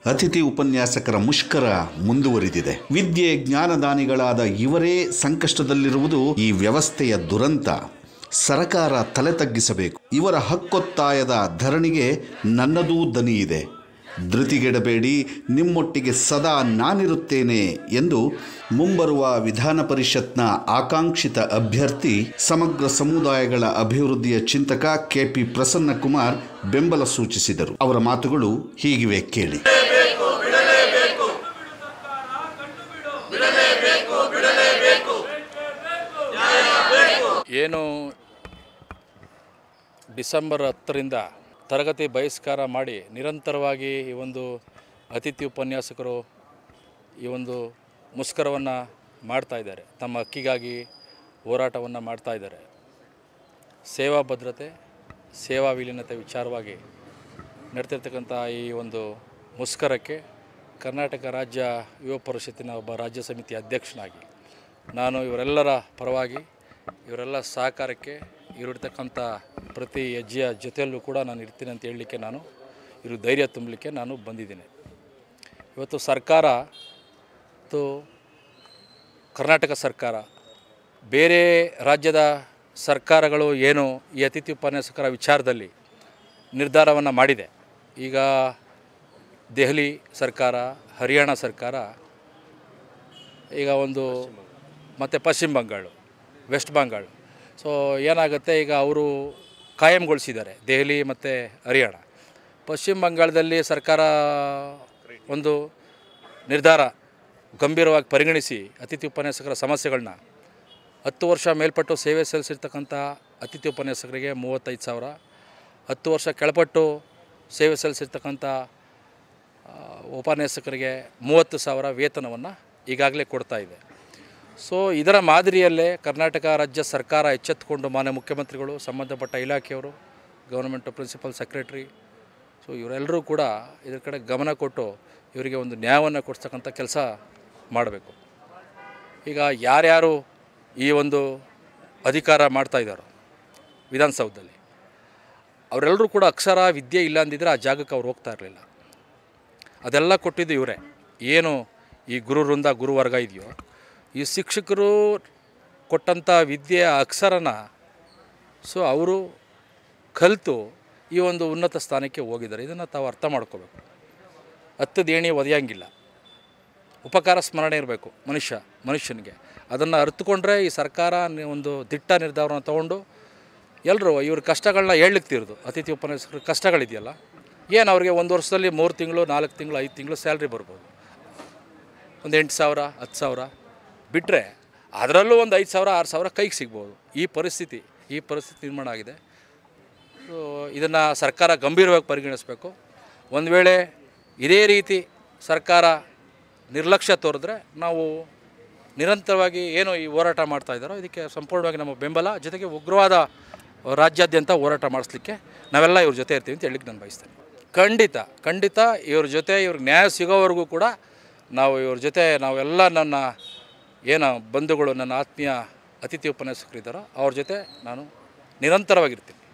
ಅತಿಥಿ ಉಪನ್ಯಾಸಕರ ಮುಷ್ಕರ ಮುಂದುವರಿದಿದೆ ವಿದ್ಯೆ ಜ್ಞಾನದಾನಿಗಳಾದ ಇವರೇ ಸಂಕಷ್ಟದಲ್ಲಿರುವುದು ಈ ವ್ಯವಸ್ಥೆಯ ದುರಂತ ಸರಕಾರ ತಲೆ ತಗ್ಗಿಸಬೇಕು ಇವರ ಹಕ್ಕೊತ್ತಾಯದ ಧರಣಿಗೆ ನನ್ನದೂ ದನಿ ಇದೆ ಧೃತಿಗೆಡಬೇಡಿ ನಿಮ್ಮೊಟ್ಟಿಗೆ ಸದಾ ನಾನಿರುತ್ತೇನೆ ಎಂದು ಮುಂಬರುವ ವಿಧಾನ ಪರಿಷತ್ನ ಆಕಾಂಕ್ಷಿತ ಅಭ್ಯರ್ಥಿ ಸಮಗ್ರ ಸಮುದಾಯಗಳ ಅಭಿವೃದ್ಧಿಯ ಚಿಂತಕ ಕೆಪಿ ಪ್ರಸನ್ನಕುಮಾರ್ ಬೆಂಬಲ ಸೂಚಿಸಿದರು ಅವರ ಮಾತುಗಳು ಹೀಗಿವೆ ಕೇಳಿ ಏನು ಡಿಸೆಂಬರ್ ಹತ್ತರಿಂದ ತರಗತಿ ಬಹಿಷ್ಕಾರ ಮಾಡಿ ನಿರಂತರವಾಗಿ ಈ ಒಂದು ಅತಿಥಿ ಉಪನ್ಯಾಸಕರು ಈ ಒಂದು ಮುಷ್ಕರವನ್ನು ಮಾಡ್ತಾ ಇದ್ದಾರೆ ತಮ್ಮ ಹಕ್ಕಿಗಾಗಿ ಹೋರಾಟವನ್ನು ಮಾಡ್ತಾ ಇದ್ದಾರೆ ಸೇವಾ ಭದ್ರತೆ ಸೇವಾ ವಿಲೀನತೆ ವಿಚಾರವಾಗಿ ನಡೆತಿರ್ತಕ್ಕಂಥ ಈ ಒಂದು ಮುಷ್ಕರಕ್ಕೆ ಕರ್ನಾಟಕ ರಾಜ್ಯ ಯುವ ಪರಿಷತ್ತಿನ ಒಬ್ಬ ರಾಜ್ಯ ಸಮಿತಿ ಅಧ್ಯಕ್ಷನಾಗಿ ನಾನು ಇವರೆಲ್ಲರ ಪರವಾಗಿ ಇವರೆಲ್ಲ ಸಹಕಾರಕ್ಕೆ ಇವರಿರ್ತಕ್ಕಂಥ ಪ್ರತಿ ಹೆಜ್ಜೆಯ ಜೊತೆಯಲ್ಲೂ ಕೂಡ ನಾನು ಇರ್ತೀನಿ ಅಂತ ಹೇಳಲಿಕ್ಕೆ ನಾನು ಇವರು ಧೈರ್ಯ ತುಂಬಲಿಕ್ಕೆ ನಾನು ಬಂದಿದ್ದೀನಿ ಇವತ್ತು ಸರ್ಕಾರ ಮತ್ತು ಕರ್ನಾಟಕ ಸರ್ಕಾರ ಬೇರೆ ರಾಜ್ಯದ ಸರ್ಕಾರಗಳು ಏನು ಈ ಅತಿಥಿ ಉಪನ್ಯಾಸಕರ ವಿಚಾರದಲ್ಲಿ ನಿರ್ಧಾರವನ್ನು ಮಾಡಿದೆ ಈಗ ದೆಹಲಿ ಸರ್ಕಾರ ಹರಿಯಾಣ ಸರ್ಕಾರ ಈಗ ಒಂದು ಮತ್ತು ಪಶ್ಚಿಮ ಬಂಗಾಳು ವೆಸ್ಟ್ ಬಂಗಾಳ ಸೊ ಏನಾಗುತ್ತೆ ಈಗ ಅವರು ಕಾಯಂಗೊಳಿಸಿದ್ದಾರೆ ದೆಹಲಿ ಮತ್ತು ಹರಿಯಾಣ ಪಶ್ಚಿಮ ಬಂಗಾಳದಲ್ಲಿ ಸರ್ಕಾರ ಒಂದು ನಿರ್ಧಾರ ಗಂಭೀರವಾಗಿ ಪರಿಗಣಿಸಿ ಅತಿಥಿ ಉಪನ್ಯಾಸಕರ ಸಮಸ್ಯೆಗಳನ್ನ ಹತ್ತು ವರ್ಷ ಮೇಲ್ಪಟ್ಟು ಸೇವೆ ಸಲ್ಲಿಸಿರ್ತಕ್ಕಂಥ ಅತಿಥಿ ಉಪನ್ಯಾಸಕರಿಗೆ ಮೂವತ್ತೈದು ಸಾವಿರ ಹತ್ತು ವರ್ಷ ಕೆಳಪಟ್ಟು ಸೇವೆ ಸಲ್ಲಿಸಿರ್ತಕ್ಕಂಥ ಆ, ಉಪನ್ಯಾಸಕರಿಗೆ ಮೂವತ್ತು ಸಾವಿರ ವೇತನವನ್ನು ಈಗಾಗಲೇ ಕೊಡ್ತಾ ಇದೆ ಸೊ ಇದರ ಮಾದರಿಯಲ್ಲೇ ಕರ್ನಾಟಕ ರಾಜ್ಯ ಸರ್ಕಾರ ಎಚ್ಚೆತ್ತುಕೊಂಡು ಮಾನ್ಯ ಮುಖ್ಯಮಂತ್ರಿಗಳು ಸಂಬಂಧಪಟ್ಟ ಇಲಾಖೆಯವರು ಗೌರ್ಮೆಂಟ್ ಪ್ರಿನ್ಸಿಪಲ್ ಸೆಕ್ರೆಟ್ರಿ ಸೊ ಇವರೆಲ್ಲರೂ ಕೂಡ ಇದ್ರ ಕಡೆ ಗಮನ ಕೊಟ್ಟು ಇವರಿಗೆ ಒಂದು ನ್ಯಾಯವನ್ನು ಕೊಡ್ತಕ್ಕಂಥ ಕೆಲಸ ಮಾಡಬೇಕು ಈಗ ಯಾರ್ಯಾರು ಈ ಒಂದು ಅಧಿಕಾರ ಮಾಡ್ತಾ ಇದ್ದಾರೋ ವಿಧಾನಸೌಧದಲ್ಲಿ ಅವರೆಲ್ಲರೂ ಕೂಡ ಅಕ್ಷರ ವಿದ್ಯೆ ಇಲ್ಲ ಅಂದಿದ್ರೆ ಆ ಜಾಗಕ್ಕೆ ಅವ್ರು ಹೋಗ್ತಾ ಇರಲಿಲ್ಲ ಅದೆಲ್ಲ ಕೊಟ್ಟಿದ್ದು ಇವರೇ ಏನು ಈ ಗುರು ವೃಂದ ಗುರುವರ್ಗ ಇದೆಯೋ ಈ ಶಿಕ್ಷಕರು ಕೊಟ್ಟಂಥ ವಿದ್ಯೆಯ ಅಕ್ಷರನ ಸೊ ಅವರು ಕಲಿತು ಈ ಒಂದು ಉನ್ನತ ಸ್ಥಾನಕ್ಕೆ ಹೋಗಿದ್ದಾರೆ ಇದನ್ನು ತಾವು ಅರ್ಥ ಮಾಡ್ಕೋಬೇಕು ಹತ್ತದ ಏಣಿ ಒದೆಯಂಗಿಲ್ಲ ಉಪಕಾರ ಸ್ಮರಣೆ ಇರಬೇಕು ಮನುಷ್ಯ ಮನುಷ್ಯನಿಗೆ ಅದನ್ನು ಅರ್ಥಕೊಂಡ್ರೆ ಈ ಸರ್ಕಾರ ನಿ- ಒಂದು ದಿಟ್ಟ ನಿರ್ಧಾರವನ್ನು ತಗೊಂಡು ಎಲ್ಲರೂ ಇವ್ರ ಕಷ್ಟಗಳನ್ನ ಹೇಳಲಿಕ್ಕೆ ತೀರ್ದು ಅತಿಥಿ ಉಪನ್ಯಾಸಕರ ಕಷ್ಟಗಳಿದೆಯಲ್ಲ ಏನು ಅವ್ರಿಗೆ ಒಂದು ವರ್ಷದಲ್ಲಿ ಮೂರು ತಿಂಗಳು ನಾಲ್ಕು ತಿಂಗಳು ಐದು ತಿಂಗಳು ಸ್ಯಾಲ್ರಿ ಬರ್ಬೋದು ಒಂದು ಎಂಟು ಸಾವಿರ ಹತ್ತು ಸಾವಿರ ಬಿಟ್ಟರೆ ಅದರಲ್ಲೂ ಒಂದು ಐದು ಸಾವಿರ ಆರು ಸಾವಿರ ಕೈಗೆ ಸಿಗ್ಬೋದು ಈ ಪರಿಸ್ಥಿತಿ ಈ ಪರಿಸ್ಥಿತಿ ನಿರ್ಮಾಣ ಆಗಿದೆ ಸೊ ಇದನ್ನು ಸರ್ಕಾರ ಗಂಭೀರವಾಗಿ ಪರಿಗಣಿಸಬೇಕು ಒಂದು ವೇಳೆ ಇದೇ ರೀತಿ ಸರ್ಕಾರ ನಿರ್ಲಕ್ಷ್ಯ ತೋರಿದ್ರೆ ನಾವು ನಿರಂತರವಾಗಿ ಏನು ಈ ಹೋರಾಟ ಮಾಡ್ತಾ ಇದ್ದಾರೋ ಇದಕ್ಕೆ ಸಂಪೂರ್ಣವಾಗಿ ನಮ್ಮ ಬೆಂಬಲ ಜೊತೆಗೆ ಉಗ್ರವಾದ ರಾಜ್ಯಾದ್ಯಂತ ಹೋರಾಟ ಮಾಡಿಸ್ಲಿಕ್ಕೆ ನಾವೆಲ್ಲ ಇವ್ರ ಜೊತೆ ಇರ್ತೀವಿ ಅಂತ ಹೇಳಲಿಕ್ಕೆ ನಾನು ಬಯಸ್ತೇನೆ ಖಂಡಿತ ಖಂಡಿತ ಇವ್ರ ಜೊತೆ ಇವ್ರಿಗೆ ನ್ಯಾಯ ಸಿಗೋವರೆಗೂ ಕೂಡ ನಾವು ಇವ್ರ ಜೊತೆ ನಾವೆಲ್ಲ ನನ್ನ ಏನು ಬಂಧುಗಳು ನನ್ನ ಆತ್ಮೀಯ ಅತಿಥಿ ಉಪನ್ಯಾಸಕರಿದ್ದಾರೋ ಅವ್ರ ಜೊತೆ ನಾನು ನಿರಂತರವಾಗಿರ್ತೀನಿ